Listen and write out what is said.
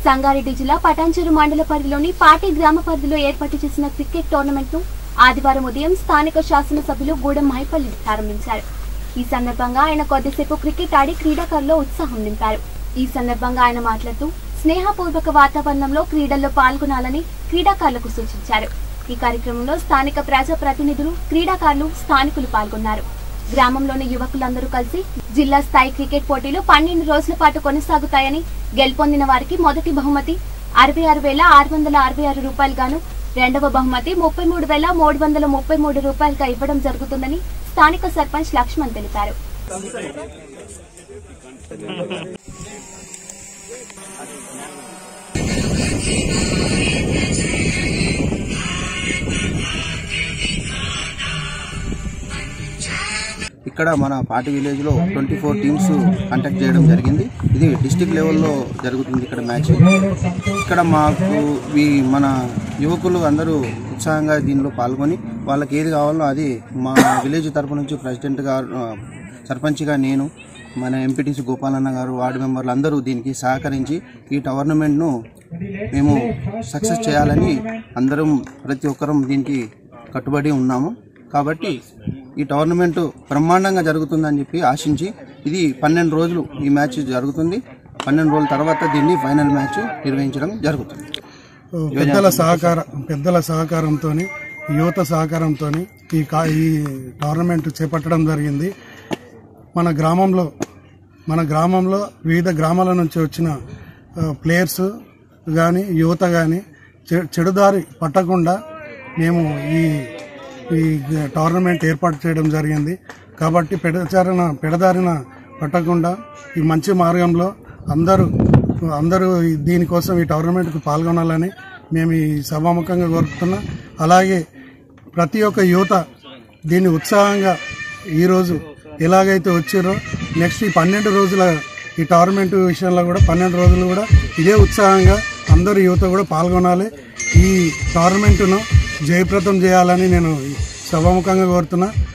సంగారెడ్డి జిల్లా పటాన్చెరు మండల పరిధిలోని పాటి గ్రామ పరిధిలో ఏర్పాటు చేసిన క్రికెట్ టోర్నమెంట్ ను ఆదివారం ఉదయం స్థానిక శాసనసభ్యులు గూడెం మహిపల్లి ప్రారంభించారు ఈ సందర్భంగా ఆయన కొద్దిసేపు క్రికెట్ ఆడి క్రీడాకారుల్లో ఉత్సాహం నింపారు ఈ సందర్భంగా ఆయన మాట్లాడుతూ స్నేహపూర్వక వాతావరణంలో క్రీడల్లో పాల్గొనాలని క్రీడాకారులకు సూచించారు ఈ కార్యక్రమంలో స్థానిక ప్రజా ప్రతినిధులు క్రీడాకారులు స్థానికులు పాల్గొన్నారు గ్రామంలోని యువకులందరూ కలిసి జిల్లా స్థాయి క్రికెట్ పోటీలు పన్నెండు రోజుల పాటు కొనసాగుతాయని గెలుపొందిన వారికి మొదటి బహుమతి అరవై ఆరు వేల ఆరు వందల అరవై ఆరు రూపాయలు గాను రెండవ బహుమతి ముప్పై మూడు వేల మూడు వందల ముప్పై మూడు రూపాయలుగా ఇవ్వడం జరుగుతుందని స్థానిక సర్పంచ్ లక్ష్మణ్ తెలిపారు ఇక్కడ మన పార్టీ విలేజ్లో ట్వంటీ ఫోర్ టీమ్స్ కండక్ట్ చేయడం జరిగింది ఇది డిస్టిక్ లెవెల్లో జరుగుతుంది ఇక్కడ మ్యాచ్ ఇక్కడ మాకు ఈ మన యువకులు అందరూ ఉత్సాహంగా దీనిలో పాల్గొని వాళ్ళకి ఏది కావాలో అది మా విలేజ్ తరపు నుంచి ప్రెసిడెంట్ గారు ఆ, సర్పంచ్గా నేను మన ఎంపీటీసీ గోపాలన్న గారు వార్డు మెంబర్లు అందరూ దీనికి సహకరించి ఈ టోర్నమెంట్ను మేము సక్సెస్ చేయాలని అందరం ప్రతి ఒక్కరం దీనికి కట్టుబడి ఉన్నాము కాబట్టి ఈ టోర్నమెంట్ బ్రహ్మాండంగా జరుగుతుందని చెప్పి ఆశించి ఇది పన్నెండు రోజులు ఈ మ్యాచ్ జరుగుతుంది పన్నెండు రోజుల తర్వాత దీన్ని ఫైనల్ మ్యాచ్ నిర్వహించడం జరుగుతుంది పెద్దల సహకారం పెద్దల సహకారంతో యువత సహకారంతో ఈ కా- ఈ టోర్నమెంట్ చేపట్టడం జరిగింది మన గ్రామంలో మన గ్రామంలో వివిధ గ్రామాల నుంచి వచ్చిన ఆ, ప్లేయర్స్ కానీ యువత కానీ చెడుదారి పట్టకుండా మేము ఈ ఈ టోర్నమెంట్ ఏర్పాటు చేయడం జరిగింది కాబట్టి పెడచారిన పెడదారిన పట్టకుండా ఈ మంచి మార్గంలో అందరూ అందరూ ఈ- దీనికోసం ఈ టోర్నమెంట్కు పాల్గొనాలని మేము ఈ సభాముఖంగా కోరుతున్నాం అలాగే ప్రతి ఒక్క యువత దీన్ని ఉత్సాహంగా ఈరోజు ఎలాగైతే వచ్చారో నెక్స్ట్ ఈ పన్నెండు రోజుల ఈ టోర్నమెంట్ విషయంలో కూడా పన్నెండు రోజులు కూడా ఇదే ఉత్సాహంగా అందరు యువత కూడా పాల్గొనాలి ఈ టోర్నమెంట్ను జయప్రదం చేయాలని నేను సభాముఖంగా కోరుతున్నా